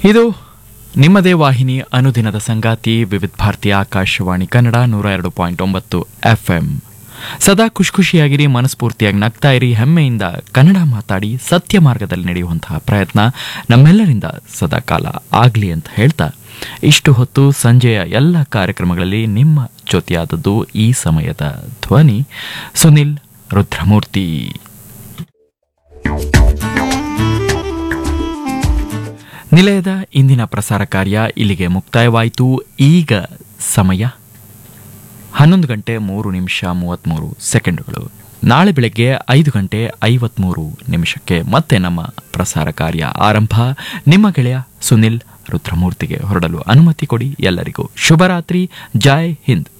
ಇದು ನಿಮ್ಮದೇ ವಾಹಿನಿ ಅನುದಿನದ ಸಂಗಾತಿ ವಿವಿಧ ಭಾರತಿ ಆಕಾಶವಾಣಿ ಕನ್ನಡ ನೂರ ಎರಡು ಪಾಯಿಂಟ್ ಒಂಬತ್ತು ಎಫ್ಎಂ ಸದಾ ಖುಷಿ ಖುಷಿಯಾಗಿರಿ ಮನಸ್ಫೂರ್ತಿಯಾಗಿ ನಗ್ತಾ ಇರಿ ಹೆಮ್ಮೆಯಿಂದ ಕನ್ನಡ ಮಾತಾಡಿ ಸತ್ಯ ಮಾರ್ಗದಲ್ಲಿ ನಡೆಯುವಂತಹ ಪ್ರಯತ್ನ ನಮ್ಮೆಲ್ಲರಿಂದ ಸದಾ ಕಾಲ ಆಗಲಿ ಅಂತ ಹೇಳ್ತಾ ಇಷ್ಟು ಹೊತ್ತು ಸಂಜೆಯ ಎಲ್ಲ ಕಾರ್ಯಕ್ರಮಗಳಲ್ಲಿ ನಿಮ್ಮ ಜೊತೆಯಾದದ್ದು ಈ ಸಮಯದ ಧ್ವನಿ ಸುನಿಲ್ ರುದ್ರಮೂರ್ತಿ ನಿಲಯದ ಇಂದಿನ ಪ್ರಸಾರ ಕಾರ್ಯ ಇಲ್ಲಿಗೆ ಮುಕ್ತಾಯವಾಯಿತು ಈಗ ಸಮಯ ಹನ್ನೊಂದು ಗಂಟೆ ಮೂರು ನಿಮಿಷ ಮೂವತ್ತ್ಮೂರು ಸೆಕೆಂಡುಗಳು ನಾಳೆ ಬೆಳಗ್ಗೆ ಐದು ಗಂಟೆ ಐವತ್ಮೂರು ನಿಮಿಷಕ್ಕೆ ಮತ್ತೆ ನಮ್ಮ ಪ್ರಸಾರ ಕಾರ್ಯ ಆರಂಭ ನಿಮ್ಮ ಗೆಳೆಯ ಸುನಿಲ್ ರುದ್ರಮೂರ್ತಿಗೆ ಹೊರಡಲು ಅನುಮತಿ ಕೊಡಿ ಎಲ್ಲರಿಗೂ ಶುಭರಾತ್ರಿ ಜೈ ಹಿಂದ್